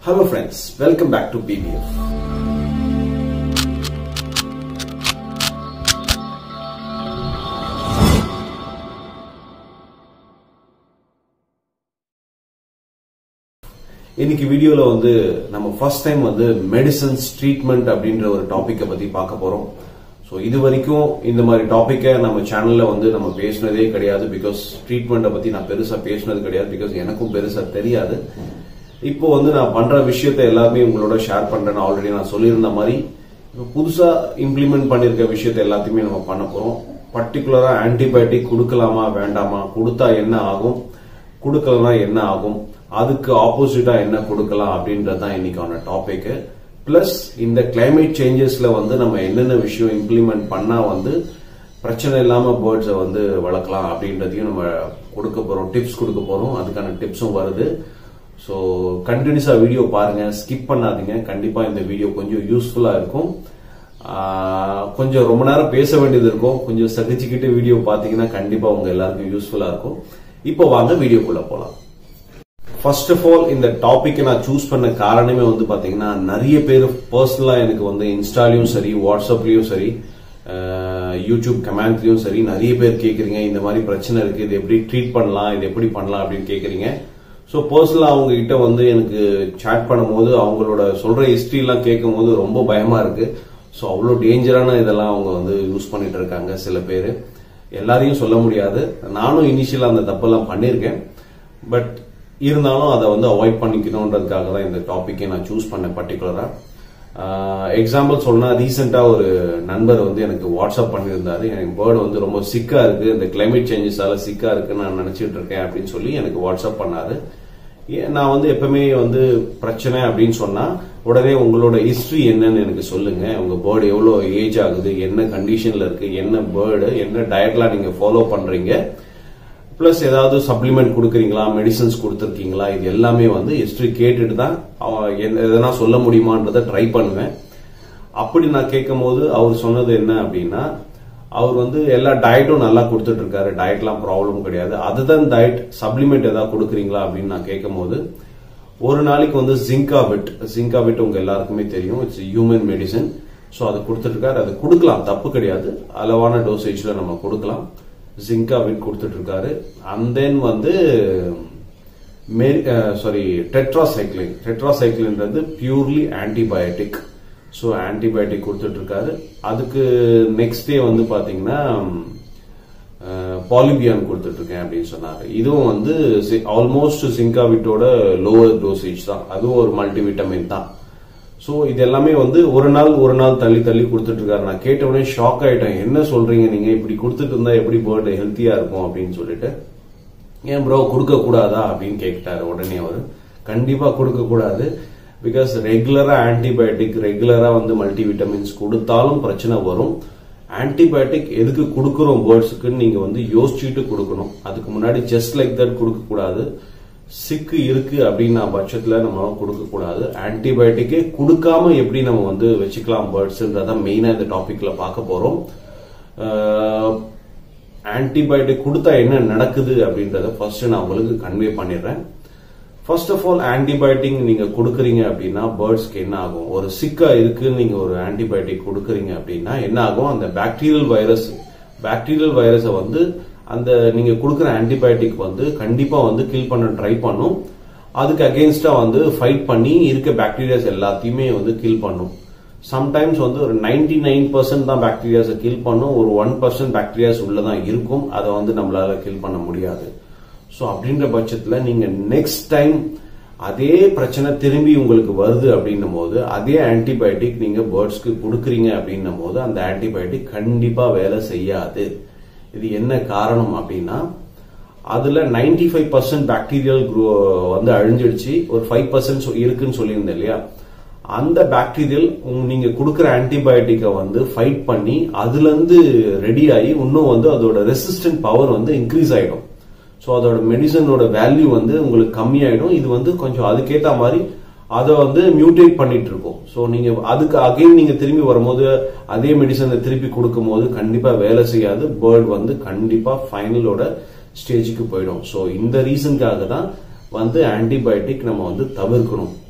Hello friends, welcome back to BBF. இன்னைக்கு வீடியோல வந்து நம்ம ஃபர்ஸ்ட் டைம் வந்து மெடிசன்ஸ் ட்ரீட்மெண்ட் அப்படின்ற ஒரு டாபிக்கை பத்தி பார்க்க போறோம் ஸோ இது வரைக்கும் இந்த மாதிரி டாபிக்கை நம்ம சேனல்ல வந்து நம்ம பேசினதே கிடையாது பிகாஸ் ட்ரீட்மெண்ட்டை பத்தி நான் பெருசா பேசினது கிடையாது பிகாஸ் எனக்கும் பெருசா தெரியாது இப்போ வந்து நான் பண்ற விஷயத்த எல்லாமே உங்களோட ஷேர் பண்றேன் ஆல்ரெடி நான் சொல்லியிருந்த மாதிரி இப்போ புதுசா இம்ப்ளிமெண்ட் பண்ணிருக்க விஷயத்த எல்லாத்தையுமே நம்ம பண்ண போறோம் பர்டிகுலரா ஆன்டிபயோட்டிக் கொடுக்கலாமா வேண்டாமா கொடுத்தா என்ன ஆகும் கொடுக்கலனா என்ன ஆகும் அதுக்கு ஆப்போசிட்டா என்ன கொடுக்கலாம் அப்படின்றது தான் இன்னைக்கான டாபிக் பிளஸ் இந்த கிளைமேட் சேஞ்சஸ்ல வந்து நம்ம என்னென்ன விஷயம் இம்ப்ளிமெண்ட் பண்ணா வந்து பிரச்சனை இல்லாம பேர்ட்ஸை வந்து வளர்க்கலாம் அப்படின்றதையும் நம்ம கொடுக்க போறோம் டிப்ஸ் கொடுக்க போறோம் அதுக்கான டிப்ஸும் வருது ஸோ கண்டினியூஸா வீடியோ பாருங்க ஸ்கிப் பண்ணாதீங்க கண்டிப்பா இந்த வீடியோ கொஞ்சம் யூஸ்ஃபுல்லா இருக்கும் ஆஹ் கொஞ்சம் ரொம்ப நேரம் பேச வேண்டியது இருக்கும் கொஞ்சம் சகிச்சுக்கிட்டு வீடியோ பாத்தீங்கன்னா கண்டிப்பா உங்க எல்லாருக்கும் யூஸ்ஃபுல்லா இருக்கும் இப்போ வாங்க வீடியோக்குள்ள போலாம் ஃபர்ஸ்ட் ஆஃப் ஆல் இந்த டாபிக்கை நான் சூஸ் பண்ண காரணமே வந்து பாத்தீங்கன்னா நிறைய பேர் பர்சனலா எனக்கு வந்து இன்ஸ்டாலையும் சரி வாட்ஸ்அப்லயும் சரி அஹ், யூடியூப் கமெண்ட்லயும் சரி நிறைய பேர் கேக்குறீங்க இந்த மாதிரி பிரச்சனை இருக்கு இது எப்படி ட்ரீட் பண்ணலாம் இது எப்படி பண்ணலாம் அப்படின்னு கேக்குறீங்க ஸோ பர்சனலா அவங்க கிட்ட வந்து எனக்கு சேட் பண்ணும்போது அவங்களோட சொல்ற ஹிஸ்டரி எல்லாம் கேட்கும் போது ரொம்ப பயமா இருக்கு ஸோ அவ்வளோ டேஞ்சரான இதெல்லாம் அவங்க வந்து யூஸ் பண்ணிட்டு இருக்காங்க சில பேர் எல்லாரையும் சொல்ல முடியாது நானும் இனிஷியலா அந்த தப்பெல்லாம் பண்ணியிருக்கேன் பட் இருந்தாலும் அதை வந்து அவாய்ட் பண்ணிக்கணுன்றதுக்காக தான் இந்த டாபிக்கை நான் சூஸ் பண்ணேன் பர்டிகுலரா எக்ஸாம்பிள் சொன்னா ரீசெண்டா ஒரு நண்பர் வந்து எனக்கு வாட்ஸ்அப் பண்ணியிருந்தாரு எனக்கு பேர்டு வந்து ரொம்ப சிக்கா இருக்கு இந்த கிளைமேட் சேஞ்சஸால சிக்கா இருக்குன்னு நான் நினைச்சிட்டு இருக்கேன் அப்படின்னு சொல்லி எனக்கு வாட்ஸ்அப் பண்ணாரு ஏன் நான் வந்து எப்பவுமே வந்து பிரச்சனை அப்படின்னு சொன்னா உடனே உங்களோட ஹிஸ்டரி என்னன்னு எனக்கு சொல்லுங்க உங்க பேர்டு எவ்வளவு ஏஜ் ஆகுது என்ன கண்டிஷன்ல இருக்கு என்ன பேர்டு என்ன டயட்லாம் நீங்க ஃபாலோ பண்றீங்க பிளஸ் ஏதாவது சப்ளிமெண்ட் கொடுக்குறீங்களா மெடிசன்ஸ் கொடுத்துருக்கீங்களா இது எல்லாமே வந்து ஹிஸ்டரி கேட்டுட்டு தான் அவன் என்ன- எதனா சொல்ல முடியுமான்றதை ட்ரை பண்ணுவேன் அப்படி நான் கேட்கும் போது அவர் சொன்னது என்ன அப்படின்னா அவர் வந்து எல்லா டயட்டும் நல்லா கொடுத்துட்டு இருக்காரு டயட்லாம் ப்ராப்ளம் கிடையாது அதுதான் டயட் சப்ளிமெண்ட் ஏதாவது கொடுக்குறீங்களா அப்படின்னு நான் கேட்கும் போது ஒரு நாளைக்கு வந்து ஜிங்காபிட் ஜிங்காபிட் உங்க எல்லாருக்குமே தெரியும் இட்ஸ் ஹியூமன் மெடிசன் ஸோ அது கொடுத்துட்டு இருக்காரு அது கொடுக்கலாம் தப்பு கிடையாது அளவான டோசேஜ்ல நம்ம கொடுக்கலாம் ஜிங்காபிட் கொடுத்துட்டு இருக்காரு அண்ட் தென் வந்து சாரி டெட்ராசைக்ளின் டெட்ராசைக்ளின்றது பியூர்லி ஆன்டிபயோட்டிக் ஸோ ஆன்டிபயோட்டிக் கொடுத்துட்டு இருக்காரு அதுக்கு நெக்ஸ்ட் டே வந்து பாத்தீங்கன்னா பாலிபியான் கொடுத்துட்டு இருக்கேன் அப்படின்னு சொன்னாரு இதுவும் வந்து ஆல்மோஸ்ட் சிங்காவிட்டோட லோவர் டோசேஜ் தான் அதுவும் ஒரு மல்டிவிட்டமின் தான் ஸோ இது எல்லாமே வந்து ஒரு நாள் ஒரு நாள் தள்ளி தள்ளி கொடுத்துட்டு இருக்காரு நான் கேட்ட உடனே ஷாக் ஆயிட்டேன் என்ன சொல்றீங்க நீங்க இப்படி கொடுத்துட்டு இருந்தா எப்படி பேர்டு ஹெல்த்தியா இருக்கும் அப்படின்னு சொல்லிட்டு ஏன் ப்ரோ கொடுக்க கூடாதா அப்படின்னு கேட்டாரு உடனே அவர் கண்டிப்பா கொடுக்க கூடாது பிகாஸ் ரெகுலரா ஆன்டிபயோட்டிக் ரெகுலரா வந்து மல்டிவிட்டமின்ஸ் கொடுத்தாலும் பிரச்சனை வரும் ஆன்டிபயோட்டிக் எதுக்கு கொடுக்குறோம் பேர்ட்ஸுக்குன்னு நீங்க வந்து யோசிச்சுட்டு கொடுக்கணும் அதுக்கு முன்னாடி ஜஸ்ட் லைக் தட் கொடுக்க கூடாது சிக்கு இருக்கு அப்படின்னா பட்சத்துல நம்ம கொடுக்க கூடாது ஆன்டிபயோட்டிக்கே கொடுக்காம எப்படி நம்ம வந்து வச்சுக்கலாம் பேர்ட்ஸ்ன்றத மெயினா இந்த டாபிக்ல பார்க்க போறோம் ஆன்டிபயோட்டிக் கொடுத்தா என்ன நடக்குது அப்படின்றத ஃபர்ஸ்ட் நான் உங்களுக்கு கன்வே பண்ணிடுறேன் ஃபர்ஸ்ட் ஆஃப் ஆல் ஆன்டிபயோட்டிக் நீங்க கொடுக்குறீங்க அப்படின்னா பேர்ட்ஸ்க்கு என்ன ஆகும் ஒரு சிக்கா இருக்குன்னு நீங்க ஒரு ஆன்டிபயோட்டிக் கொடுக்குறீங்க அப்படின்னா என்ன ஆகும் அந்த பாக்டீரியல் வைரஸ் பாக்டீரியல் வைரஸை வந்து அந்த நீங்க கொடுக்குற ஆன்டிபயோட்டிக் வந்து கண்டிப்பா வந்து கில் பண்ண ட்ரை பண்ணும் அதுக்கு அகேன்ஸ்டா வந்து ஃபைட் பண்ணி இருக்க பாக்டீரியாஸ் எல்லாத்தையுமே வந்து கில் பண்ணும் சம்டைம்ஸ் வந்து ஒரு 99% நைன் பர்சன்ட் தான் பாக்டீரியாஸை கில் பண்ணும் ஒரு ஒன் பர்சன்ட் பாக்டீரியாஸ் உள்ளதான் இருக்கும் அதை வந்து நம்மளால கில் பண்ண முடியாது ஸோ அப்படின்ற பட்சத்தில் நீங்க நெக்ஸ்ட் டைம் அதே பிரச்சனை திரும்பி உங்களுக்கு வருது அப்படின்னும் போது அதே ஆன்டிபயோட்டிக் நீங்க பேர்ட்ஸ்க்கு கொடுக்குறீங்க அப்படின்னும் போது அந்த ஆன்டிபயோட்டிக் கண்டிப்பா வேலை செய்யாது இது என்ன காரணம் அப்படின்னா அதுல 95% ஃபைவ் பர்சன்ட் பாக்டீரியல் வந்து அழிஞ்சிடுச்சு ஒரு ஃபைவ் பர்சன்ட் இருக்குன்னு சொல்லியிருந்தேன் இல்லையா அந்த பாக்டீரியல் நீங்க கொடுக்குற ஆன்டிபயோட்டிக்கை வந்து ஃபைட் பண்ணி அதுல இருந்து ரெடி ஆகி இன்னும் வந்து அதோட ரெசிஸ்டன்ட் பவர் வந்து இன்க்ரீஸ் ஆயிடும் ஸோ அதோட மெடிசனோட வேல்யூ வந்து உங்களுக்கு கம்மியாயிடும் இது வந்து கொஞ்சம் அதுக்கேத்த மாதிரி அதை வந்து மியூட்டேட் பண்ணிட்டு இருக்கும் ஸோ நீங்க அதுக்கு அகைன் நீங்க திரும்பி வரும்போது அதே மெடிசனை திருப்பி கொடுக்கும் போது கண்டிப்பா வேலை செய்யாது பேர்ட் வந்து கண்டிப்பா ஃபைனலோட ஸ்டேஜுக்கு போயிடும் ஸோ இந்த ரீசனுக்காக தான் வந்து ஆன்டிபயோட்டிக் நம்ம வந்து தவிர்க்கணும்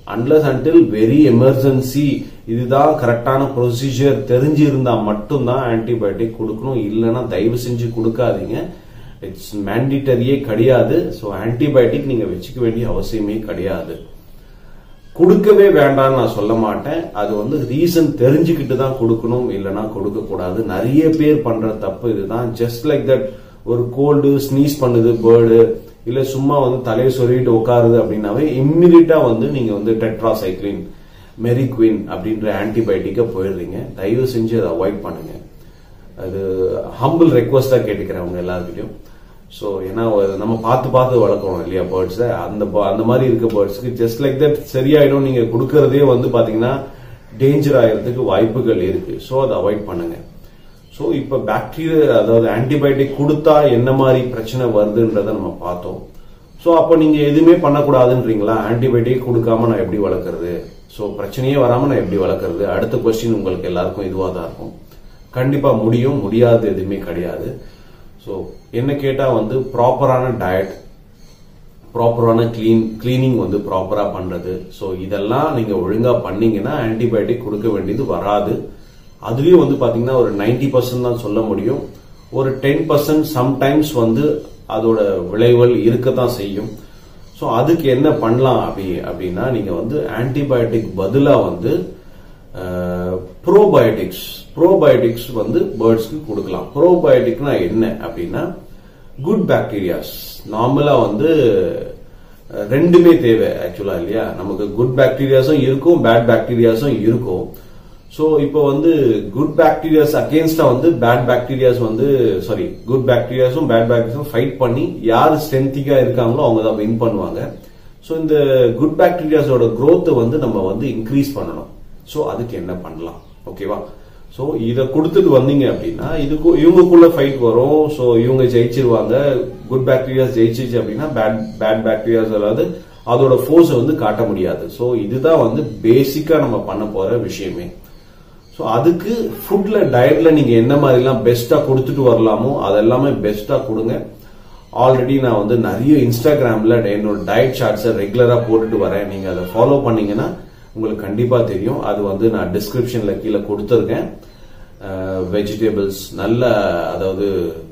அன்லஸ் அன்டில் வெரி எமர்ஜென்சி இதுதான் கரெக்டான ப்ரொசீஜர் தெரிஞ்சிருந்தா மட்டும்தான் ஆன்டிபயோட்டிக் கொடுக்கணும் இல்லைன்னா தயவு செஞ்சு கொடுக்காதீங்க இட்ஸ் மேண்டிட்டரியே கிடையாது ஸோ ஆன்டிபயோட்டிக் நீங்க வச்சுக்க வேண்டிய அவசியமே கிடையாது கொடுக்கவே வேண்டாம்னு நான் சொல்ல மாட்டேன் அது வந்து ரீசன் தெரிஞ்சுக்கிட்டு தான் கொடுக்கணும் இல்லைன்னா கொடுக்க கூடாது நிறைய பேர் பண்ற தப்பு இதுதான் ஜஸ்ட் லைக் தட் ஒரு கோல்டு ஸ்னீஸ் பண்ணுது பேர்டு இல்ல சும்மா வந்து தலையை சொருகிட்டு உட்காருது அப்படின்னாவே இம்மிடியட்டா வந்து நீங்க வந்து டெட்ராசைக்ளின் மெரிக்வின் அப்படின்ற ஆன்டிபயோட்டிக்க போயிடுறீங்க தயவு செஞ்சு அதை அவாய்ட் பண்ணுங்க அது ஹம்பிள் ரெக்வஸ்டா கேட்டுக்கிறேன் அவங்க எல்லாருக்கிட்டையும் ஸோ ஏன்னா ஒரு- நம்ம பார்த்து பார்த்து வளர்க்கணும் இல்லையா பேர்ட்ஸை அந்த ப- அந்த மாதிரி இருக்க பேர்ட்ஸ்க்கு ஜஸ்ட் லைக் தட் சரியாயிடும் நீங்க கொடுக்கறதே வந்து பாத்தீங்கன்னா டேஞ்சர் ஆகிறதுக்கு வாய்ப்புகள் இருக்கு ஸோ அதை அவாய்ட் பண்ணுங்க ஸோ இப்போ பாக்டீரியா அதாவது ஆன்டிபயோட்டிக் கொடுத்தா என்ன மாதிரி பிரச்சனை வருதுன்றதை நம்ம பார்த்தோம் ஸோ அப்போ நீங்க எதுவுமே பண்ணக்கூடாதுன்றீங்களா ஆன்டிபயோட்டிக் கொடுக்காம நான் எப்படி வளர்க்கறது ஸோ பிரச்சனையே வராம நான் எப்படி வளர்க்கறது அடுத்த கொஸ்டின் உங்களுக்கு எல்லாருக்கும் இதுவாக தான் இருக்கும் கண்டிப்பா முடியும் முடியாது எதுவுமே கிடையாது ஸோ என்ன கேட்டா வந்து ப்ராப்பரான டயட் ப்ராப்பரான க்ளீன் க்ளீனிங் வந்து ப்ராப்பரா பண்றது ஸோ இதெல்லாம் நீங்க ஒழுங்கா பண்ணீங்கன்னா ஆன்டிபயோட்டிக் கொடுக்க வேண்டியது வராது அதுலயும் வந்து பாத்தீங்கன்னா ஒரு 90% பர்சன்ட் தான் சொல்ல முடியும் ஒரு டென் பர்சன்ட் சம்டைம்ஸ் வந்து அதோட விளைவுகள் இருக்கத்தான் செய்யும் ஸோ அதுக்கு என்ன பண்ணலாம் அப்படி அப்படின்னா நீங்க வந்து ஆன்டிபயோட்டிக் பதிலா வந்து ப்ரோபயோட்டிக்ஸ் ப்ரோபயோட்டிக்ஸ் வந்து பேர்ட்ஸ்க்கு கொடுக்கலாம் ப்ரோபயோட்டிக்னா என்ன அப்படின்னா குட் பாக்டீரியாஸ் நார்மலா வந்து அஹ், ரெண்டுமே தேவை ஆக்சுவலா இல்லையா நமக்கு குட் பாக்டீரியாஸும் இருக்கும் பேட் பாக்டீரியாஸும் இருக்கும் ஸோ இப்போ வந்து குட் பாக்டீரியாஸ் அகேன்ஸ்டா வந்து பேட் பாக்டீரியாஸ் வந்து சாரி குட் பாக்டீரியாஸும் பேட் பாக்டீரியாஸும் ஃபைட் பண்ணி யார் ஸ்ட்ரென்த்திக்கா இருக்காங்களோ அவங்க தான் வின் பண்ணுவாங்க ஸோ இந்த குட் பாக்டீரியாஸோட growth வந்து நம்ம வந்து இன்க்ரீஸ் பண்ணணும் ஸோ அதுக்கு என்ன பண்ணலாம் ஓகேவா ஸோ இதை கொடுத்துட்டு வந்தீங்க அப்படின்னா இதுக்கு இவங்களுக்குள்ள ஃபைட் வரும் ஸோ இவங்க ஜெயிச்சிருவாங்க குட் பாக்டீரியாஸ் ஜெயிச்சிச்சு அப்படின்னா பேட் பேட் பாக்டீரியாஸ் அதாவது அதோட ஃபோர்ஸ் வந்து காட்ட முடியாது ஸோ இதுதான் வந்து பேசிக்கா நம்ம பண்ண போற விஷயமே ஸோ அதுக்கு ஃபுட்ல டயட்ல நீங்க என்ன மாதிரிலாம் பெஸ்டா கொடுத்துட்டு வரலாமோ அதெல்லாமே பெஸ்டா கொடுங்க ஆல்ரெடி நான் வந்து நிறைய இன்ஸ்டாகிராம்ல என்னோட டயட் சார்ட்ஸை ரெகுலரா போட்டுட்டு வரேன் நீங்க அதை ஃபாலோ பண்ணீங்கன்னா உங்களுக்கு கண்டிப்பா தெரியும் அது வந்து நான் டிஸ்கிரிப்ஷன்ல கீழே கொடுத்துருக்கேன் வெஜிடபிள்ஸ் நல்ல அதாவது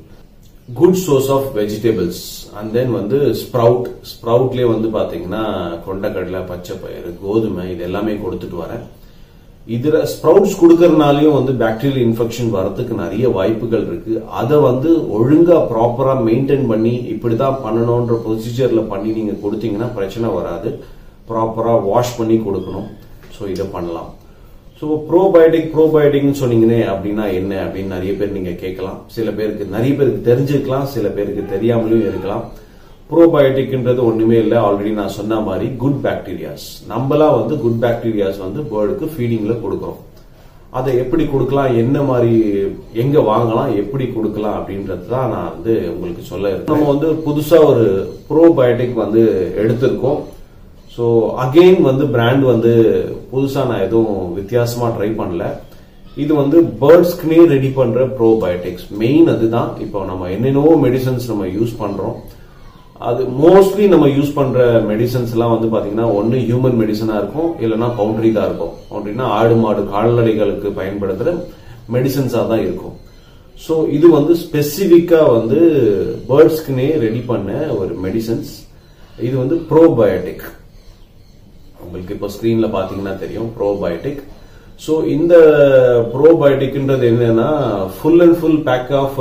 good source of vegetables and then வந்து ஸ்ப்ரவுட் ஸ்ப்ரவுட்லேயே வந்து பாத்தீங்கன்னா கொண்டக்கடலை பச்சை பயிறு கோதுமை இது எல்லாமே கொடுத்துட்டு வரேன் இதுல ஸ்ப்ரவுட்ஸ் கொடுக்கறதுனாலயும் வந்து பாக்டீரியல் இன்ஃபெக்ஷன் வரதுக்கு நிறைய வாய்ப்புகள் இருக்கு அதை வந்து ஒழுங்கா ப்ராப்பரா மெயின்டைன் பண்ணி இப்படிதான் பண்ணணும்ன்ற ப்ரொசீஜர்ல பண்ணி நீங்க கொடுத்தீங்கன்னா பிரச்சனை வராது ப்ராப்பரா வாஷ் பண்ணி கொடுக்கணும் ஸோ இதை பண்ணலாம் ஸோ ப்ரோபயோட்டிக் ப்ரோபயோட்டிக்னு சொன்னீங்கன்னே அப்படின்னா என்ன அப்படின்னு நிறைய பேர் நீங்க கேட்கலாம் சில பேருக்கு நிறைய பேருக்கு தெரிஞ்சிருக்கலாம் சில பேருக்கு தெரியாமலும் இருக்கலாம் ப்ரோபயோட்டிக்ன்றது ஒண்ணுமே இல்லை ஆல்ரெடி நான் சொன்ன மாதிரி குட் பாக்டீரியாஸ் நம்மளா வந்து குட் பாக்டீரியாஸ் வந்து பேர்டுக்கு ஃபீடிங்ல கொடுக்குறோம் அதை எப்படி கொடுக்கலாம் என்ன மாதிரி எங்க வாங்கலாம் எப்படி கொடுக்கலாம் அப்படின்றது தான் நான் வந்து உங்களுக்கு சொல்ல இருக்கேன். நம்ம வந்து புதுசா ஒரு ப்ரோபயோட்டிக் வந்து எடுத்திருக்கோம் ஸோ அகெயின் வந்து பிராண்ட் வந்து புதுசா நான் எதுவும் வித்தியாசமா ட்ரை பண்ணல இது வந்து பேர்ட்ஸ்க்குனே ரெடி பண்ற ப்ரோபயோட்டிக்ஸ் மெயின் அதுதான் இப்போ நம்ம என்னென்னவோ மெடிசன்ஸ் நம்ம யூஸ் பண்றோம் அது மோஸ்ட்லி நம்ம யூஸ் பண்ற மெடிசன்ஸ் எல்லாம் வந்து பாத்தீங்கன்னா ஒன்னு ஹியூமன் மெடிசனா இருக்கும் இல்லைன்னா பவுண்டரி தான் இருக்கும் பவுண்டரினா ஆடு மாடு கால்நடைகளுக்கு பயன்படுத்துற மெடிசன்ஸா தான் இருக்கும் ஸோ இது வந்து ஸ்பெசிபிக்கா வந்து பேர்ட்ஸ்க்குனே ரெடி பண்ண ஒரு மெடிசன்ஸ் இது வந்து ப்ரோபயோட்டிக் உங்களுக்கு இப்போ ஸ்கிரீன்ல பாத்தீங்கன்னா தெரியும் ப்ரோபயோட்டிக் ஸோ இந்த ப்ரோபயோட்டிக்ன்றது என்னன்னா full and full pack of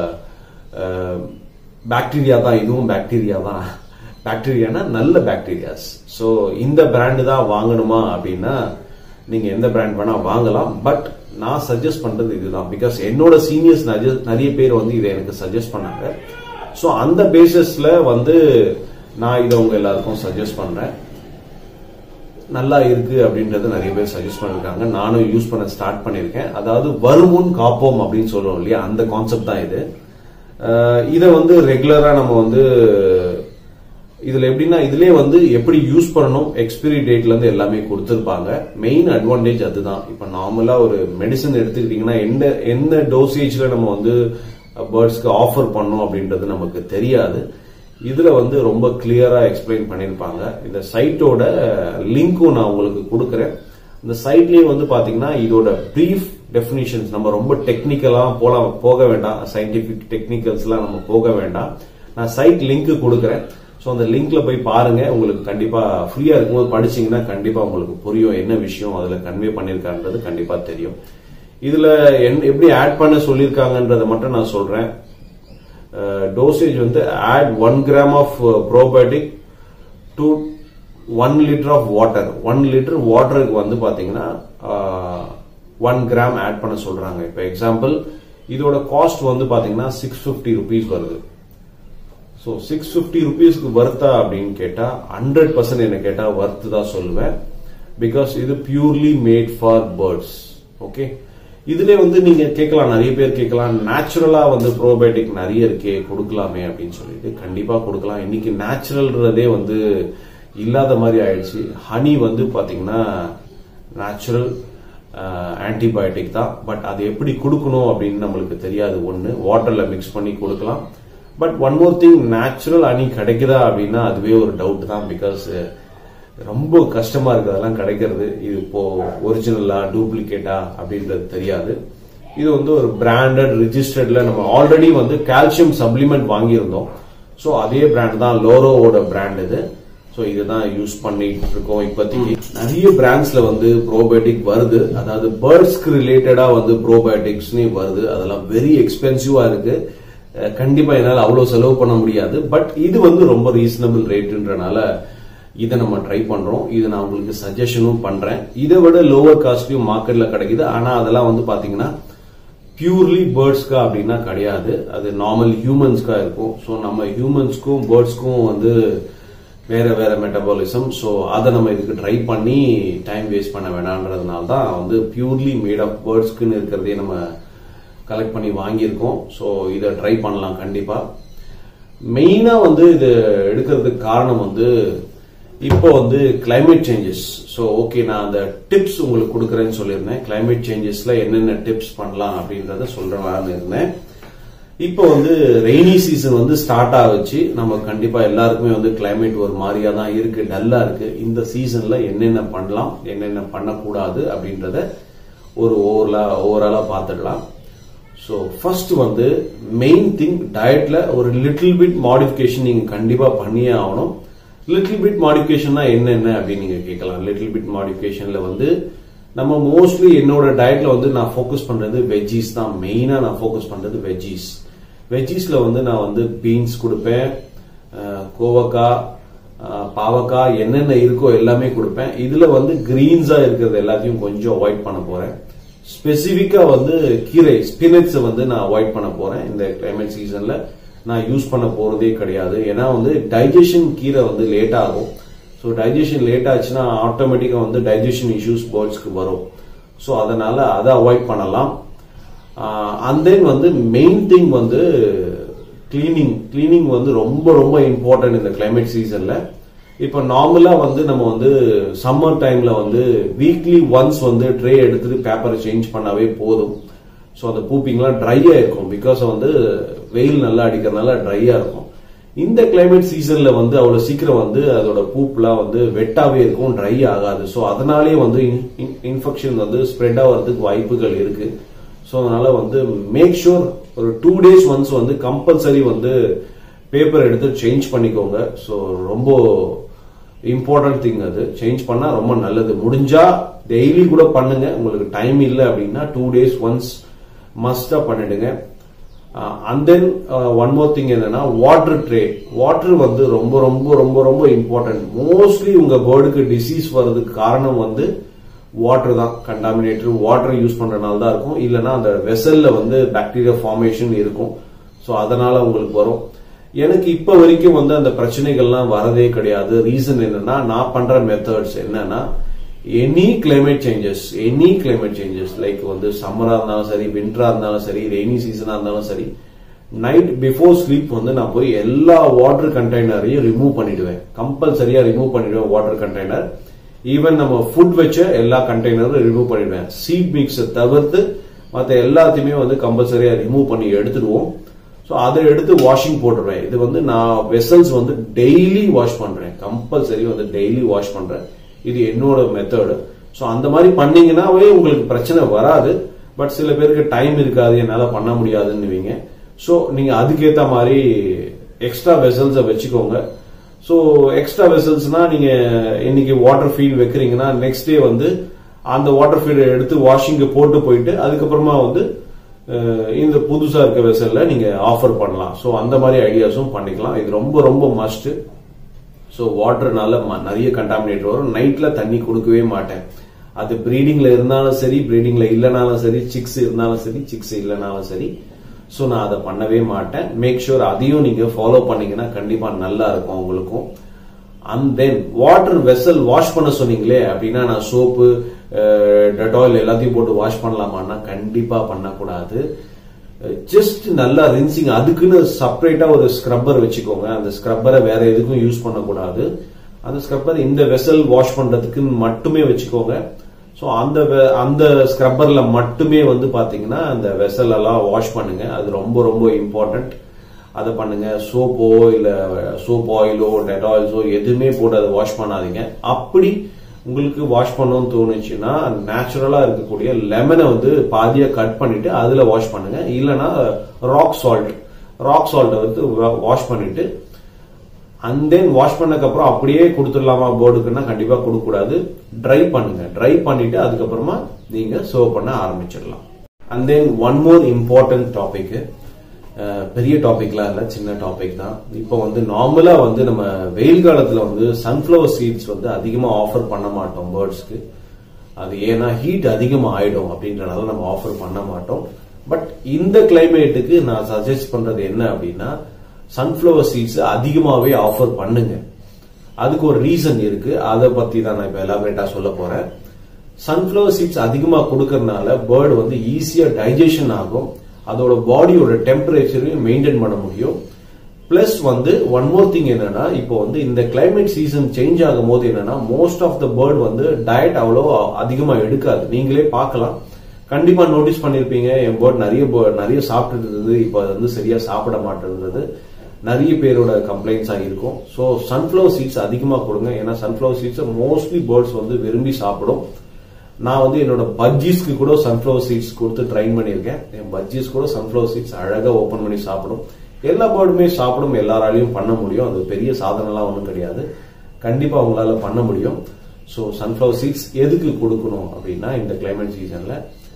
bacteria தான் இதுவும் பாக்டீரியா தான் பாக்டீரியானா நல்ல பாக்டீரியாஸ் ஸோ இந்த பிராண்டு தான் வாங்கணுமா அப்படின்னா நீங்க எந்த பிராண்ட் வேணா வாங்கலாம் பட் நான் சஜஸ்ட் பண்றது இதுதான் பிகாஸ் என்னோட சீனியர்ஸ் நிறைய பேர் வந்து இதை எனக்கு சஜஸ்ட் பண்ணாங்க ஸோ அந்த பேசிஸ்ல வந்து நான் இதை உங்க எல்லாருக்கும் சஜஸ்ட் பண்றேன் நல்லா இருக்கு அப்படின்றத நிறைய பேர் சஜஸ்ட் பண்ணிருக்காங்க நானும் யூஸ் பண்ண ஸ்டார்ட் பண்ணிருக்கேன் அதாவது வருமுன் காப்போம் அப்படின்னு சொல்றோம் இல்லையா அந்த கான்செப்ட் தான் இது இதை வந்து ரெகுலரா நம்ம வந்து இதுல எப்படின்னா இதுலயே வந்து எப்படி யூஸ் பண்ணணும் எக்ஸ்பிரி டேட்ல இருந்து எல்லாமே கொடுத்துருப்பாங்க மெயின் அட்வான்டேஜ் அதுதான் இப்ப நார்மலா ஒரு மெடிசன் எடுத்துக்கிட்டீங்கன்னா எந்த எந்த டோசேஜ்ல நம்ம வந்து பேர்ட்ஸ்க்கு ஆஃபர் பண்ணோம் அப்படின்றது நமக்கு தெரியாது இதுல வந்து ரொம்ப கிளியரா எக்ஸ்பிளைன் பண்ணியிருப்பாங்க இந்த சைட்டோட லிங்க்கும் நான் உங்களுக்கு கொடுக்குறேன் இந்த சைட்லயே வந்து பாத்தீங்கன்னா இதோட பிரீஃப் டெஃபினிஷன்ஸ் நம்ம ரொம்ப டெக்னிக்கலா போலாம் போக வேண்டாம் சயின்டிபிக் டெக்னிக்கல்ஸ்லாம் நம்ம போக வேண்டாம் நான் சைட் லிங்க் கொடுக்குறேன் ஸோ அந்த லிங்க்ல போய் பாருங்க உங்களுக்கு கண்டிப்பா ஃப்ரீயா இருக்கும்போது படிச்சீங்கன்னா கண்டிப்பா உங்களுக்கு புரியும் என்ன விஷயம் அதுல கன்வே பண்ணிருக்கான்றது கண்டிப்பா தெரியும் இதுல என்- எப்படி ஆட் பண்ண சொல்லியிருக்காங்கன்றத மட்டும் நான் சொல்றேன் டோசேஜ் வந்து add one gram of probiotic to one litre of water one litre வாட்டருக்கு வந்து பாத்தீங்கன்னா ஒன் கிராம் ஆட் பண்ண சொல்றாங்க இப்போ எக்ஸாம்பிள் இதோட காஸ்ட் வந்து பாத்தீங்கன்னா சிக்ஸ் ஃபிஃப்டி ருபீஸ் வருது ஸோ சிக்ஸ் ஃபிஃப்டி ருபீஸ்க்கு வர்த்தா அப்படின்னு கேட்டா ஹண்ட்ரட் பர்சன்ட் என்ன கேட்டா வர்த்து தான் சொல்லுவேன் பிகாஸ் இது purely made for birds okay இதுல வந்து நீங்க கேட்கலாம் நிறைய பேர் கேட்கலாம் நேச்சுரலா வந்து ப்ரோபயோட்டிக் நிறைய இருக்கே கொடுக்கலாமே அப்படின்னு சொல்லிட்டு கண்டிப்பா கொடுக்கலாம் இன்னைக்கு நேச்சுரல்ன்றதே வந்து இல்லாத மாதிரி ஆயிடுச்சு ஹனி வந்து பாத்தீங்கன்னா நேச்சுரல் ஆன்டிபயோட்டிக் தான் பட் அது எப்படி கொடுக்கணும் அப்படின்னு நம்மளுக்கு தெரியாது ஒன்று வாட்டர்ல மிக்ஸ் பண்ணி கொடுக்கலாம் but one more thing natural honey கிடைக்குதா அப்படின்னா அதுவே ஒரு டவுட் தான் பிகாஸ் ரொம்ப கஷ்டமா இருக்கு அதெல்லாம் கிடைக்கிறது இது இப்போ ஒரிஜினலா டூப்ளிகேட்டா அப்படின்றது தெரியாது இது வந்து ஒரு பிராண்டட் ரிஜிஸ்டர்ட்ல நம்ம ஆல்ரெடி வந்து கால்சியம் சப்ளிமெண்ட் வாங்கியிருந்தோம் ஸோ அதே பிராண்ட் தான் லோரோவோட பிராண்ட் இது ஸோ இதுதான் யூஸ் பண்ணிட்டு இருக்கோம் இப்போதைக்கு நிறைய பிராண்ட்ஸ்ல வந்து ப்ரோபயோட்டிக் வருது அதாவது பேர்ட்ஸ்க்கு ரிலேட்டடா வந்து ப்ரோபயோட்டிக்ஸ்னு வருது அதெல்லாம் வெரி எக்ஸ்பென்சிவா இருக்கு அஹ் கண்டிப்பா என்னால் அவ்வளவு செலவு பண்ண முடியாது பட் இது வந்து ரொம்ப ரீசனபிள் ரேட்டுன்றனால இதை நம்ம ட்ரை பண்றோம் இது நான் உங்களுக்கு சஜஷனும் பண்றேன் இதை விட லோவர் காஸ்ட்லயும் மார்க்கெட்ல கிடைக்குது ஆனா அதெல்லாம் வந்து பாத்தீங்கன்னா பியூர்லி பேர்ட்ஸ்க்கா அப்படின்னா கிடையாது அது நார்மல் ஹியூமன்ஸ்க்கா இருக்கும் ஸோ நம்ம ஹியூமன்ஸ்க்கும் பேர்ட்ஸ்க்கும் வந்து வேற வேற மெட்டபாலிசம் ஸோ அதை நம்ம இதுக்கு ட்ரை பண்ணி டைம் வேஸ்ட் பண்ண வேணான்றதுனால தான் வந்து பியூர்லி மேட் ஆஃப் பேர்ட்ஸ்க்குன்னு இருக்கிறதே நம்ம கலெக்ட் பண்ணி வாங்கியிருக்கோம் ஸோ இதை ட்ரை பண்ணலாம் கண்டிப்பா மெயினா வந்து இது எடுக்கிறதுக்கு காரணம் வந்து இப்போ வந்து climate சேஞ்சஸ் ஸோ ஓகே நான் அந்த டிப்ஸ் உங்களுக்கு கொடுக்குறேன்னு சொல்லியிருந்தேன் climate சேஞ்சஸ்ல என்னென்ன டிப்ஸ் பண்ணலாம் அப்படின்றத சொல்றேன் இருந்தேன் இப்போ வந்து ரெய்னி சீசன் வந்து ஸ்டார்ட் ஆகுச்சு நம்ம கண்டிப்பா எல்லாருக்குமே வந்து climate ஒரு மாதிரியா தான் இருக்கு டல்லா இருக்கு இந்த சீசன்ல என்னென்ன பண்ணலாம் என்னென்ன பண்ணக்கூடாது அப்படின்றத ஒரு ஓவரலா ஓவராலா பார்த்துடலாம் ஸோ ஃபர்ஸ்ட் வந்து மெயின் திங் டயட்ல ஒரு லிட்டில் பிட் மாடிஃபிகேஷன் நீங்க கண்டிப்பா பண்ணியே ஆகணும் லிட்டில் பிட் மாடிஃபிகேஷன்னா என்னென்ன அப்படின்னு நீங்க கேட்கலாம் லிட்டில் பிட் மாடிஃபிகேஷன்ல வந்து நம்ம மோஸ்ட்லி என்னோட டயட்ல வந்து நான் ஃபோக்கஸ் பண்றது வெஜ்ஜீஸ் தான் மெயினா நான் ஃபோக்கஸ் பண்றது வெஜ்ஜீஸ் வெஜ்ஜீஸ்ல வந்து நான் வந்து பீன்ஸ் கொடுப்பேன் அஹ், கோவக்காய் அஹ், பாவக்காய் என்னென்ன இருக்கோ எல்லாமே கொடுப்பேன் இதுல வந்து கிரீன்ஸா இருக்கிறது எல்லாத்தையும் கொஞ்சம் அவாய்ட் பண்ண போறேன் ஸ்பெசிபிக்கா வந்து கீரை ஸ்பினட்ஸ் வந்து நான் அவாய்ட் பண்ண போறேன் இந்த கிளைமேட் சீசன்ல நான் யூஸ் பண்ண போறதே கிடையாது ஏன்னா வந்து டைஜஷன் கீரை வந்து லேட் ஆகும் ஸோ டைஜஷன் லேட் ஆச்சுன்னா ஆட்டோமேட்டிக்கா வந்து டைஜஷன் இஷ்யூஸ் பேர்ட்ஸ்க்கு வரும் ஸோ அதனால அதை அவாய்ட் பண்ணலாம் அண்ட் தென் வந்து மெயின் திங் வந்து கிளீனிங் கிளீனிங் வந்து ரொம்ப ரொம்ப இம்பார்ட்டன்ட் இந்த கிளைமேட் சீசன்ல இப்போ நார்மலா வந்து நம்ம வந்து சம்மர் டைம்ல வந்து வீக்லி ஒன்ஸ் வந்து ட்ரே எடுத்துட்டு பேப்பரை சேஞ்ச் பண்ணாவே போதும் ஸோ அந்த பூப்பிங்லாம் ட்ரையா இருக்கும் பிகாஸ் வந்து வெயில் நல்லா அடிக்கிறதுனால ட்ரையா இருக்கும் இந்த கிளைமேட் சீசன்ல வந்து அவ்வளவு சீக்கிரம் வந்து அதோட பூப்லாம் வந்து வெட்டாவே இருக்கும் ட்ரை ஆகாது ஸோ அதனாலே வந்து இன்ஃபெக்ஷன் வந்து ஸ்ப்ரெட் ஆகிறதுக்கு வாய்ப்புகள் இருக்கு ஸோ அதனால வந்து மேக் ஷூர் ஒரு டூ டேஸ் ஒன்ஸ் வந்து கம்பல்சரி வந்து பேப்பர் எடுத்து சேஞ்ச் பண்ணிக்கோங்க ஸோ ரொம்ப இம்பார்ட்டன்ட் திங் அது சேஞ்ச் பண்ணா ரொம்ப நல்லது முடிஞ்சா டெய்லி கூட பண்ணுங்க உங்களுக்கு டைம் இல்லை அப்படின்னா டூ டேஸ் ஒன்ஸ் மஸ்டா பண்ணிடுங்க and then one more thing என்னன்னா வாட்டர் ட்ரே வாட்டர் வந்து ரொம்ப ரொம்ப ரொம்ப ரொம்ப இம்பார்ட்டன்ட் மோஸ்ட்லி உங்க பேர்டுக்கு டிசீஸ் வர்றதுக்கு காரணம் வந்து வாட்டர் தான் கண்டாமினேட்டர் வாட்டர் யூஸ் பண்றதுனால தான் இருக்கும் இல்லைன்னா அந்த வெசல்ல வந்து பாக்டீரியா ஃபார்மேஷன் இருக்கும் ஸோ அதனால உங்களுக்கு வரும் எனக்கு இப்ப வரைக்கும் வந்து அந்த பிரச்சனைகள்லாம் வரதே கிடையாது ரீசன் என்னன்னா நான் பண்ற மெத்தட்ஸ் என்னன்னா any climate changes any climate changes like வந்து சம்மரா இருந்தாலும் சரி விண்டரா இருந்தாலும் சரி ரெய்னி சீசனா இருந்தாலும் சரி நைட் பிஃபோர் ஸ்லீப் வந்து நான் போய் எல்லா வாட்டர் கண்டெய்னரையும் ரிமூவ் பண்ணிடுவேன் கம்பல்சரியா ரிமூவ் பண்ணிடுவேன் வாட்டர் கண்டெய்னர் ஈவன் நம்ம ஃபுட் வச்ச எல்லா கண்டெய்னரும் ரிமூவ் பண்ணிடுவேன் சீட் மிக்ஸை தவிர்த்து மற்ற எல்லாத்தையுமே வந்து கம்பல்சரியா ரிமூவ் பண்ணி எடுத்துடுவோம் ஸோ அதை எடுத்து வாஷிங் போட்டுருவேன் இது வந்து நான் வெசல்ஸ் வந்து டெய்லி வாஷ் பண்றேன் கம்பல்சரி வந்து டெய்லி வாஷ் பண்றேன் இது என்னோட மெத்தடு ஸோ அந்த மாதிரி பண்ணீங்கன்னாவே உங்களுக்கு பிரச்சனை வராது பட் சில பேருக்கு டைம் இருக்காது என்னால் பண்ண முடியாதுன்னுவீங்க ஸோ நீங்க அதுக்கேற்ற மாதிரி எக்ஸ்ட்ரா வெசல்ஸை வச்சுக்கோங்க ஸோ எக்ஸ்ட்ரா வெசல்ஸ்னா நீங்க இன்னைக்கு வாட்டர் ஃபீட் வைக்கிறீங்கன்னா நெக்ஸ்ட் டே வந்து அந்த வாட்டர் ஃபீடை எடுத்து வாஷிங்க போட்டு போயிட்டு அதுக்கப்புறமா வந்து அஹ், இந்த புதுசா இருக்க வெசல்ல நீங்க ஆஃபர் பண்ணலாம் ஸோ அந்த மாதிரி ஐடியாஸும் பண்ணிக்கலாம் இது ரொம்ப ரொம்ப மஸ்ட் ஸோ வாட்டர்னால நிறைய கண்டாமினேட் வரும் நைட்ல தண்ணி கொடுக்கவே மாட்டேன் அது ப்ரீடிங்ல இருந்தாலும் சரி ப்ரீடிங்ல இல்லைனாலும் சரி சிக்ஸ் இருந்தாலும் சரி சிக்ஸ் இல்லைனாலும் சரி ஸோ நான் அதை பண்ணவே மாட்டேன் மேக் ஷூர் அதையும் நீங்க ஃபாலோ பண்ணீங்கன்னா கண்டிப்பா நல்லா இருக்கும் உங்களுக்கும் and then water vessel wash பண்ண சொன்னீங்களே அப்படின்னா நான் சோப்பு டெட்டாயில் எல்லாத்தையும் போட்டு வாஷ் பண்ணலாமான்னா கண்டிப்பா பண்ணக்கூடாது ஜஸ்ட் நல்லா ரின்சிங் அதுக்குன்னு செப்பரேட்டா ஒரு ஸ்க்ரப்பர் வச்சுக்கோங்க அந்த ஸ்க்ரப்பரை வேற எதுக்கும் யூஸ் பண்ணக்கூடாது அந்த ஸ்க்ரப்பர் இந்த வெசல் வாஷ் பண்றதுக்கு மட்டுமே வச்சுக்கோங்க ஸோ அந்த ve- அந்த ஸ்க்ரப்பர்ல மட்டுமே வந்து பாத்தீங்கன்னா அந்த வெசல் எல்லாம் வாஷ் பண்ணுங்க அது ரொம்ப ரொம்ப இம்பார்ட்டன்ட் அதை பண்ணுங்க சோப்போ இல்ல சோப் ஆயிலோ டெட்டாயில்ஸோ எதுவுமே போட்டு அதை வாஷ் பண்ணாதீங்க அப்படி உங்களுக்கு வாஷ் பண்ணணும்னு தோணுச்சுன்னா நேச்சுரலா இருக்கக்கூடிய லெமனை வந்து பாதியா கட் பண்ணிட்டு அதுல வாஷ் பண்ணுங்க இல்லைன்னா ராக் சால்ட் ராக் சால்ட்டை வந்து வாஷ் பண்ணிட்டு அண்ட் தென் வாஷ் பண்ணதுக்கு அப்புறம் அப்படியே கொடுத்துடலாமா போர்டுக்குன்னா கண்டிப்பா கொடுக்க கூடாது ட்ரை பண்ணுங்க ட்ரை பண்ணிட்டு அதுக்கப்புறமா நீங்க சர்வ் பண்ண ஆரம்பிச்சிடலாம் and then one more important topic பெரிய டாபிக்லாம் இல்ல சின்ன டாபிக் தான் இப்போ வந்து நார்மலா வந்து நம்ம வெயில் காலத்துல வந்து சன்ஃபிளவர் சீட்ஸ் வந்து அதிகமா ஆஃபர் பண்ண மாட்டோம் பேர்ட்ஸ்க்கு அது ஏன்னா ஹீட் அதிகமா ஆயிடும் அப்படின்றனால நம்ம ஆஃபர் பண்ண மாட்டோம் பட் இந்த கிளைமேட்டுக்கு நான் சஜஸ்ட் பண்றது என்ன அப்படின்னா சன்ஃபிளவர் சீட்ஸ் அதிகமாவே ஆஃபர் பண்ணுங்க அதுக்கு ஒரு ரீசன் இருக்கு அதை பத்தி தான் நான் இப்ப எலாபரேட்டா சொல்ல போறேன் சன்ஃபிளவர் சீட்ஸ் அதிகமா கொடுக்கறதுனால பேர்டு வந்து ஈஸியா டைஜஷன் ஆகும் அதோட பாடியோட டெம்பரேச்சரையும் மெயின்டைன் பண்ண முடியும் பிளஸ் வந்து ஒன் மோர் திங் என்னன்னா இப்போ வந்து இந்த கிளைமேட் சீசன் சேஞ்ச் ஆகும் போது என்னன்னா மோஸ்ட் ஆஃப் த பேர்ட் வந்து டயட் அவ்வளோ அதிகமா எடுக்காது நீங்களே பார்க்கலாம் கண்டிப்பா நோட்டீஸ் பண்ணிருப்பீங்க என் பேர்ட் நிறைய bird நிறைய சாப்பிட்டு இருந்தது இப்போ அது வந்து சரியா சாப்பிட மாட்டேன்றது நிறைய பேரோட கம்ப்ளைண்ட்ஸா இருக்கும் ஸோ சன்ஃபிளவர் சீட்ஸ் அதிகமா கொடுங்க ஏன்னா சன்ஃபிளவர் சீட்ஸ் மோஸ்ட்லி பேர்ட்ஸ் வந்து விரும்பி சாப்பிடும் நான் வந்து என்னோட பஜ்ஜீஸ்க்கு கூட சன்ஃபிளவர் சீட்ஸ் கொடுத்து ட்ரைன் பண்ணியிருக்கேன் என் பஜ்ஜீஸ் கூட சன்ஃபிளவர் சீட்ஸ் அழகா ஓபன் பண்ணி சாப்பிடும் எல்லா பேர்டுமே சாப்பிடும் எல்லாராலையும் பண்ண முடியும் அது பெரிய சாதனைலாம் ஒன்றும் கிடையாது கண்டிப்பா அவங்களால பண்ண முடியும் ஸோ சன்ஃபிளவர் சீட்ஸ் எதுக்கு கொடுக்கணும் அப்படின்னா இந்த கிளைமேட் சீசன்ல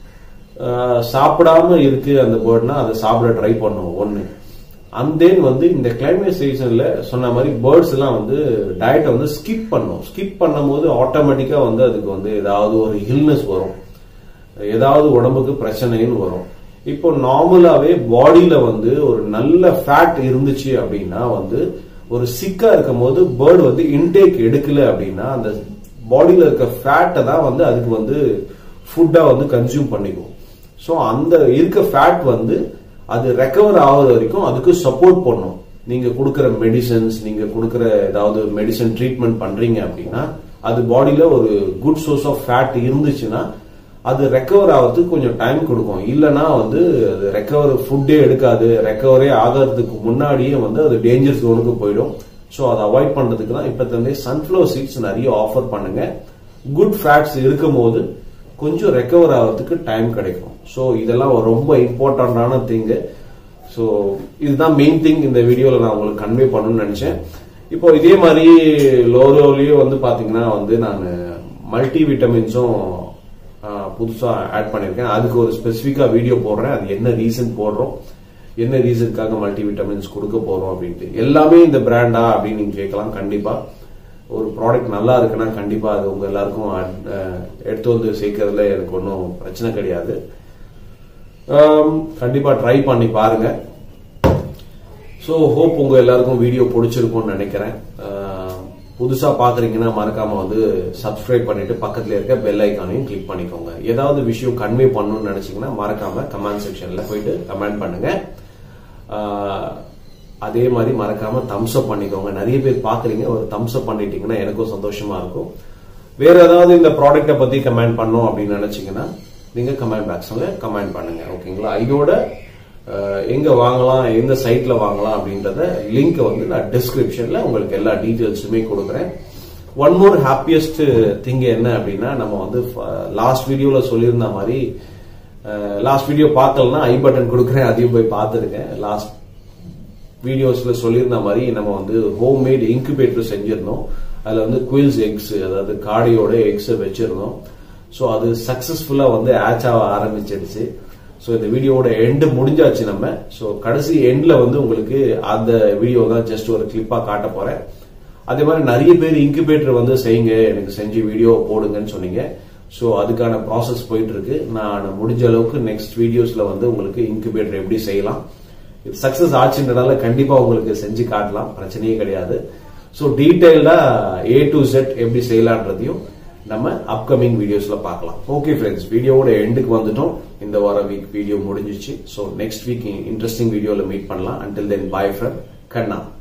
சாப்பிடாம இருக்கு அந்த பேர்ட்னா அதை சாப்பிட ட்ரை பண்ணும் ஒன்னு அண்ட் தென் வந்து இந்த கிளைமேட் சீசன்ல சொன்ன மாதிரி பேர்ட்ஸ் எல்லாம் வந்து டயட்டை வந்து ஸ்கிப் பண்ணும் ஸ்கிப் பண்ணும்போது ஆட்டோமேட்டிக்கா வந்து அதுக்கு வந்து ஏதாவது ஒரு இல்னஸ் வரும் ஏதாவது உடம்புக்கு பிரச்சனைன்னு வரும் இப்போ நார்மலாவே பாடியில வந்து ஒரு நல்ல ஃபேட் இருந்துச்சு அப்படின்னா வந்து ஒரு சிக்கா இருக்கும் போது பேர்டு வந்து இன்டேக் எடுக்கல அப்படின்னா அந்த பாடியில இருக்க ஃபேட்டை தான் வந்து அதுக்கு வந்து ஃபுட்டா வந்து கன்சியூம் பண்ணிக்கும் ஸோ அந்த இருக்க ஃபேட் வந்து அது ரெக்கவர் ஆகுற வரைக்கும் அதுக்கு சப்போர்ட் பண்ணும் நீங்க கொடுக்குற மெடிசன்ஸ் நீங்க கொடுக்குற ஏதாவது மெடிசன் ட்ரீட்மெண்ட் பண்றீங்க அப்படின்னா அது பாடியில ஒரு குட் சோர்ஸ் ஆஃப் ஃபேட் இருந்துச்சுன்னா அது ரெக்கவர் ஆகிறதுக்கு கொஞ்சம் டைம் கொடுக்கும் இல்லைன்னா வந்து அது ரெக்கவர் ஃபுட்டே எடுக்காது ரெக்கவரே ஆகிறதுக்கு முன்னாடியே வந்து அது டேஞ்சர் ஜோனுக்கு போயிடும் ஸோ அதை அவாய்ட் பண்றதுக்கு தான் இப்போ தந்தே சன்ஃபிளவர் சீட்ஸ் நிறைய ஆஃபர் பண்ணுங்க குட் ஃபேட்ஸ் இருக்கும் போது கொஞ்சம் ரெக்கவர் ஆகிறதுக்கு டைம் கிடைக்கும் ஸோ இதெல்லாம் ஒரு ரொம்ப இம்பார்ட்டண்டான திங்கு ஸோ இதுதான் மெயின் திங் இந்த வீடியோவில் நான் உங்களுக்கு கன்வே பண்ணணும்னு நினைச்சேன் இப்போ இதே மாதிரி லோரோலயும் வந்து பாத்தீங்கன்னா வந்து நான் மல்டி விட்டமின்ஸும் புதுசா ஆட் பண்ணிருக்கேன் அதுக்கு ஒரு ஸ்பெசிஃபிக்கா வீடியோ போடுறேன் அது என்ன ரீசன் போடுறோம் என்ன ரீசனுக்காக மல்டி விட்டமின்ஸ் கொடுக்க போறோம் அப்படின்ட்டு எல்லாமே இந்த பிராண்டா அப்படின்னு நீங்க கேட்கலாம் கண்டிப்பா ஒரு ப்ராடக்ட் நல்லா இருக்குன்னா கண்டிப்பா அது உங்க எல்லாருக்கும் அஹ், எடுத்து வந்து சேர்க்கறதுல எனக்கு ஒன்றும் பிரச்சனை கிடையாது ஆம், கண்டிப்பா ட்ரை பண்ணி பாருங்க ஸோ ஹோப் உங்க எல்லாருக்கும் வீடியோ பிடிச்சிருக்கும்னு நினைக்கிறேன் அஹ், புதுசா பாக்குறீங்கன்னா மறக்காம வந்து சப்ஸ்கிரைப் பண்ணிட்டு பக்கத்துல இருக்க பெல் ஐக்கானையும் கிளிக் பண்ணிக்கோங்க ஏதாவது விஷயம் கன்வே பண்ணணும்னு நினைச்சீங்கன்னா மறக்காம கமெண்ட் செக்ஷன்ல போயிட்டு கமெண்ட் பண்ணுங்க அஹ், அதே மாதிரி மறக்காம தம்ஸ் அப் பண்ணிக்கோங்க நிறைய பேர் பாக்குறீங்க ஒரு தம்ஸ் அப் பண்ணிட்டீங்கன்னா எனக்கும் சந்தோஷமா இருக்கும் வேற ஏதாவது இந்த ப்ராடக்ட்டை பத்தி கமெண்ட் பண்ணோம் அப்படின்னு நினைச்சீங்கன்னா நீங்க கமெண்ட் பாக்ஸ்ல கமெண்ட் பண்ணுங்க ஓகேங்களா இதோட அஹ், எங்க வாங்கலாம் எந்த சைட்ல வாங்கலாம் அப்படின்றத லிங்க் வந்து நான் டிஸ்கிரிப்ஷன்ல உங்களுக்கு எல்லா டீட்டெயில்ஸுமே கொடுக்குறேன் ஒன் மோர் ஹாப்பியஸ்ட் திங் என்ன அப்படின்னா நம்ம வந்து லாஸ்ட் வீடியோல சொல்லியிருந்த மாதிரி லாஸ்ட் வீடியோ பார்க்கலன்னா ஐ பட்டன் கொடுக்குறேன் அதையும் போய் பார்த்துருக்கேன் லாஸ்ட் வீடியோஸ்ல சொல்லியிருந்த மாதிரி நம்ம வந்து ஹோம் மேட் இன்குபேட்டர் செஞ்சிருந்தோம் அதுல வந்து குயில்ஸ் எக்ஸ் அதாவது காடையோட எக்ஸ் வச்சிருந்தோம் ஸோ அது சக்சஸ்ஃபுல்லா வந்து ஆச் ஆக ஆரம்பிச்சிடுச்சு ஸோ இந்த வீடியோவோட எண்டு முடிஞ்சாச்சு நம்ம ஸோ கடைசி எண்ட்ல வந்து உங்களுக்கு அந்த வீடியோ தான் ஜஸ்ட் ஒரு கிளிப்பா காட்ட போறேன் அதே மாதிரி நிறைய பேர் இன்குபேட்டர் வந்து செய்யுங்க எனக்கு செஞ்சு வீடியோ போடுங்கன்னு சொன்னீங்க ஸோ அதுக்கான ப்ராசஸ் போயிட்டு இருக்கு நான் முடிஞ்ச அளவுக்கு நெக்ஸ்ட் வீடியோஸ்ல வந்து உங்களுக்கு இன்குபேட்டர் எப்படி செய்யலாம் இது சக்சஸ் ஆச்சுன்றதால கண்டிப்பா உங்களுக்கு செஞ்சு காட்டலாம் பிரச்சனையே கிடையாது ஸோ டீடைல்டா ஏ டு செட் எப்படி செய்யலான்றதையும் நம்ம அப்கமிங் வீடியோஸ்ல பார்க்கலாம் ஓகே ஃப்ரெண்ட்ஸ் வீடியோவோட எண்டுக்கு வந்துட்டோம் இந்த வார வீக் வீடியோ முடிஞ்சிச்சு ஸோ நெக்ஸ்ட் வீக் இன்ட்ரெஸ்டிங் வீடியோல மீட் பண்ணலாம் until then bye from Kanna